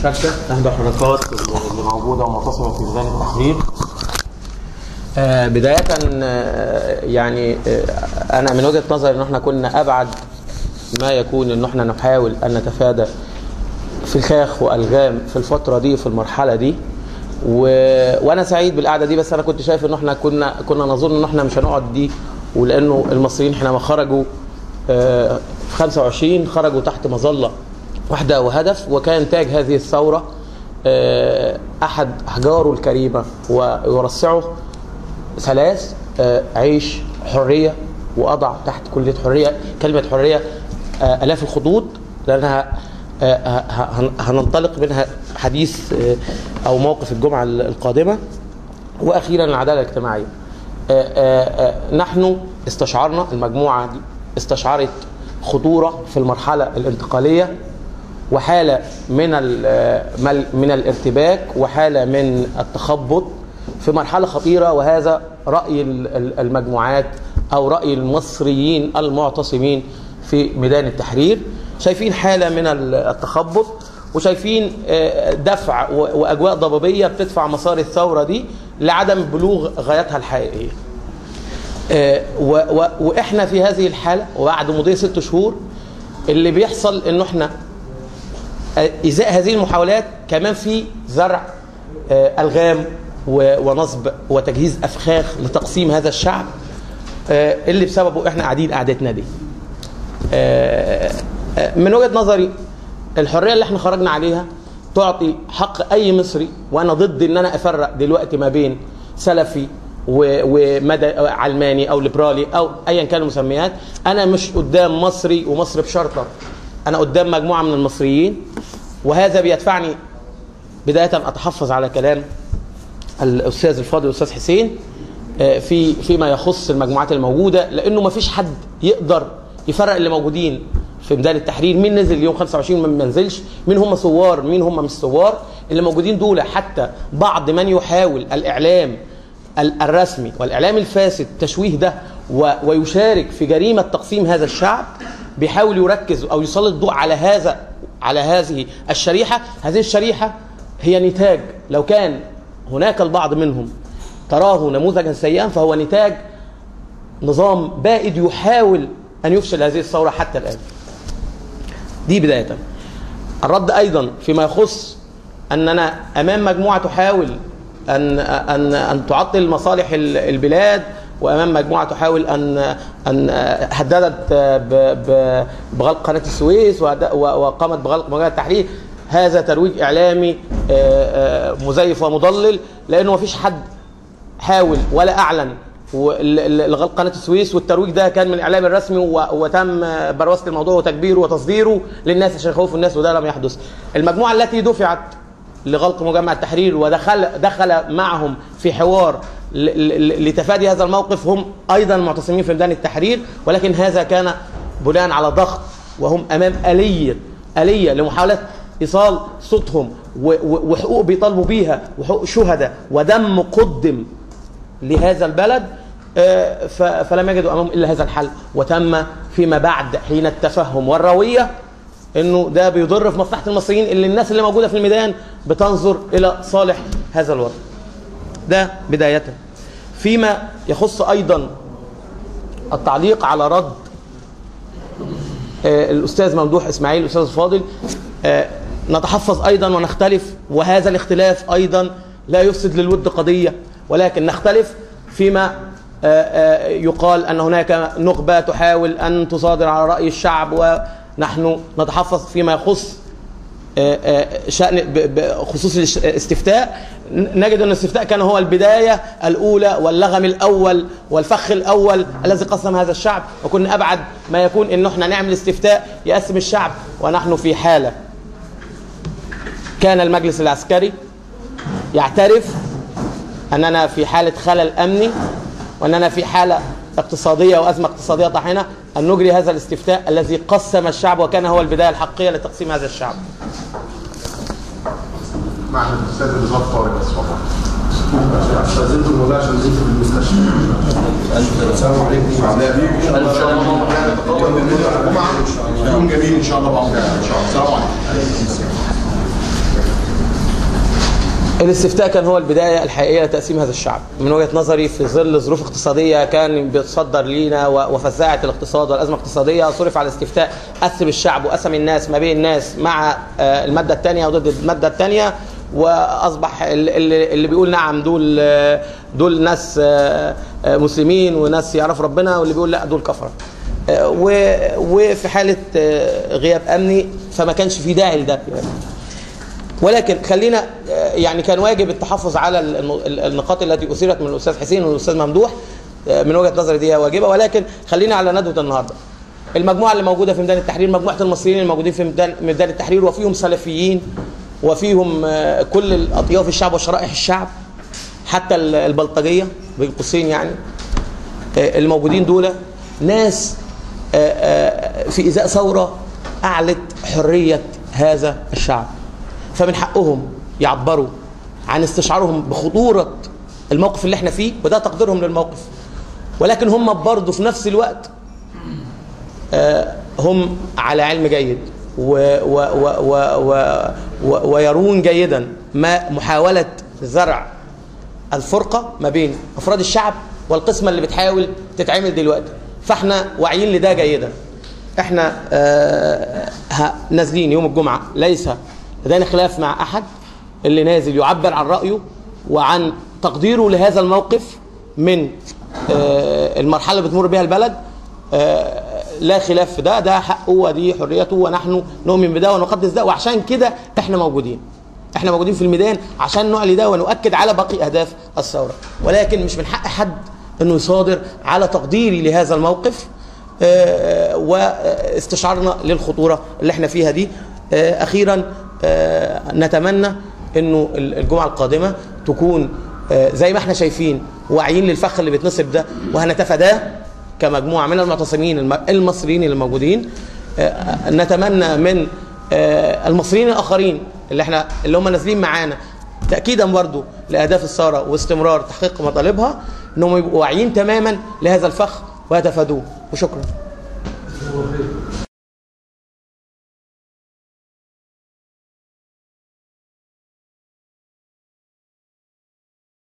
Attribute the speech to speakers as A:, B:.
A: المشاركة إحدى الحركات اللي موجودة ومعتصمة في ميدان التحرير آه، بداية آه، يعني آه، أنا من وجهة نظري إن إحنا كنا أبعد ما يكون إن إحنا نحاول أن نتفادى فخاخ والغام في الفتره دي في المرحله دي و... وانا سعيد بالقعده دي بس انا كنت شايف ان احنا كنا كنا نظن ان احنا مش هنقعد دي ولانه المصريين حينما خرجوا آه، في 25 خرجوا تحت مظله واحده وهدف وكان تاج هذه الثوره آه، احد احجاره الكريمه ويرصعه ثلاث آه، عيش حريه واضع تحت كليه حريه كلمه حريه آه، الاف الخطوط لانها آه، ه- ه- هننطلق منها حديث آه، او موقف الجمعه القادمه واخيرا العداله الاجتماعيه آه، آه، آه، نحن استشعرنا المجموعه دي استشعرت خطوره في المرحله الانتقاليه وحاله من ال- مل- من الارتباك وحاله من التخبط في مرحله خطيره وهذا راي ال- ال- المجموعات او راي المصريين المعتصمين في ميدان التحرير شايفين حاله من ال- التخبط وشايفين آه، دفع و- واجواء ضبابيه بتدفع مسار الثوره دي لعدم بلوغ غايتها الحقيقيه. آه، و- و- واحنا في هذه الحاله وبعد مضي ست شهور اللي بيحصل انه احنا آه، ازاء هذه المحاولات كمان في زرع آه، الغام و- ونصب وتجهيز افخاخ لتقسيم هذا الشعب آه، اللي بسببه احنا قاعدين قعدتنا دي. آه، آه، من وجهه نظري الحريه اللي احنا خرجنا عليها تعطي حق اي مصري وانا ضد ان انا افرق دلوقتي ما بين سلفي و- ومدى علماني او ليبرالي او ايا كان المسميات انا مش قدام مصري ومصر بشرطه انا قدام مجموعه من المصريين وهذا بيدفعني بدايه اتحفظ على كلام الاستاذ الفاضل الاستاذ حسين آه، في فيما يخص المجموعات الموجوده لانه ما فيش حد يقدر يفرق اللي موجودين في ميدان التحرير مين نزل يوم 25 مين ما نزلش مين هم ثوار مين هم مش ثوار اللي موجودين دول حتى بعض من يحاول الاعلام ال- الرسمي والاعلام الفاسد تشويه ده و- ويشارك في جريمه تقسيم هذا الشعب بيحاول يركز او يسلط الضوء على هذا على هذه الشريحه هذه الشريحه هي نتاج لو كان هناك البعض منهم تراه نموذجا سيئا فهو نتاج نظام بائد يحاول ان يفشل هذه الثوره حتى الان. دي بدايه. الرد ايضا فيما يخص اننا امام مجموعه تحاول ان ان ان تعطل مصالح ال- البلاد وامام مجموعه تحاول ان ان هددت ب- ب- بغلق قناه السويس وهد- و- وقامت بغلق مجال التحرير هذا ترويج اعلامي آه، آه، مزيف ومضلل لانه ما فيش حد حاول ولا اعلن و- ل- ل- لغلق قناه السويس والترويج ده كان من الاعلام الرسمي و- وتم برواسه الموضوع وتكبيره وتصديره للناس عشان يخوفوا الناس وده لم يحدث. المجموعه التي دفعت لغلق مجمع التحرير ودخل دخل معهم في حوار ل- ل- لتفادي هذا الموقف هم ايضا معتصمين في ميدان التحرير ولكن هذا كان بناء على ضغط وهم امام اليه اليه لمحاوله ايصال صوتهم و- و- وحقوق بيطالبوا بيها وحقوق شهداء ودم قدم لهذا البلد آه، ف- فلم يجدوا امامهم الا هذا الحل وتم فيما بعد حين التفهم والرويه انه ده بيضر في مصلحه المصريين اللي الناس اللي موجوده في الميدان بتنظر الى صالح هذا الوضع. ده بدايه. فيما يخص ايضا التعليق على رد آه، الاستاذ ممدوح اسماعيل الاستاذ الفاضل آه، نتحفظ ايضا ونختلف وهذا الاختلاف ايضا لا يفسد للود قضيه ولكن نختلف فيما آه، آه، يقال ان هناك نخبه تحاول ان تصادر على راي الشعب ونحن نتحفظ فيما يخص آه، آه، شأن ب- بخصوص الاستفتاء ن- نجد أن الاستفتاء كان هو البداية الأولى واللغم الأول والفخ الأول الذي قسم هذا الشعب وكنا أبعد ما يكون أن احنا نعمل استفتاء يقسم الشعب ونحن في حالة كان المجلس العسكري يعترف أننا في حالة خلل أمني وأننا في حالة اقتصادية وأزمة اقتصادية طاحنة أن نجري هذا الاستفتاء الذي قسم الشعب وكان هو البداية الحقيقية لتقسيم هذا الشعب
B: مع الاستاذ نزار طارق بس والله
C: استاذنكم الموضوع عشان نزلت في المستشفى السلام عليكم
B: ان شاء الله يوم الجمعه يوم جميل ان شاء الله بعمر ان شاء الله السلام عليكم
A: الاستفتاء كان هو البداية الحقيقية لتقسيم هذا الشعب من وجهة نظري في ظل ظروف اقتصادية كان بيتصدر لينا و- وفزاعة الاقتصاد والأزمة الاقتصادية صرف على الاستفتاء قسم الشعب وقسم الناس ما بين الناس مع آه، المادة الثانية وضد المادة الثانية واصبح ال- اللي اللي بيقول نعم دول آه، دول ناس آه، آه، مسلمين وناس يعرفوا ربنا واللي بيقول لا دول كفره آه، و- وفي حاله آه، غياب امني فما كانش في داعي لده يعني. ولكن خلينا آه، يعني كان واجب التحفظ على ال- ال- النقاط التي اثيرت من الاستاذ حسين والاستاذ ممدوح آه، من وجهه نظري دي واجبه ولكن خلينا على ندوه النهارده. المجموعه اللي موجوده في ميدان التحرير مجموعه المصريين الموجودين في ميدان ميدان التحرير وفيهم سلفيين وفيهم آه، كل الاطياف الشعب وشرائح الشعب حتى ال- البلطجيه بين قوسين يعني آه، الموجودين دول ناس آه، آه، في ازاء ثوره اعلت حريه هذا الشعب فمن حقهم يعبروا عن استشعارهم بخطوره الموقف اللي احنا فيه وده تقديرهم للموقف ولكن هم برضه في نفس الوقت آه، هم على علم جيد و و و و و و ويرون جيدا ما محاولة زرع الفرقة ما بين أفراد الشعب والقسمة اللي بتحاول تتعمل دلوقتي فاحنا واعيين لده جيدا احنا آه ه- نازلين يوم الجمعة ليس لدينا خلاف مع أحد اللي نازل يعبر عن رأيه وعن تقديره لهذا الموقف من آه المرحلة اللي بتمر بها البلد آه لا خلاف في ده ده حقه ودي حريته ونحن نؤمن بده ونقدس ده وعشان كده احنا موجودين احنا موجودين في الميدان عشان نعلي ده ونؤكد على باقي اهداف الثوره ولكن مش من حق حد انه يصادر على تقديري لهذا الموقف آه، واستشعارنا للخطوره اللي احنا فيها دي آه، اخيرا آه، نتمنى انه الجمعه القادمه تكون آه، زي ما احنا شايفين واعيين للفخ اللي بيتنصب ده وهنتفاداه كمجموعه من المعتصمين الم- المصريين اللي موجودين آه، نتمنى من آه، المصريين الاخرين اللي احنا اللي هم نازلين معانا تاكيدا برضو لاهداف الثوره واستمرار تحقيق مطالبها انهم يبقوا واعيين تماما لهذا الفخ ويتفادوه وشكرا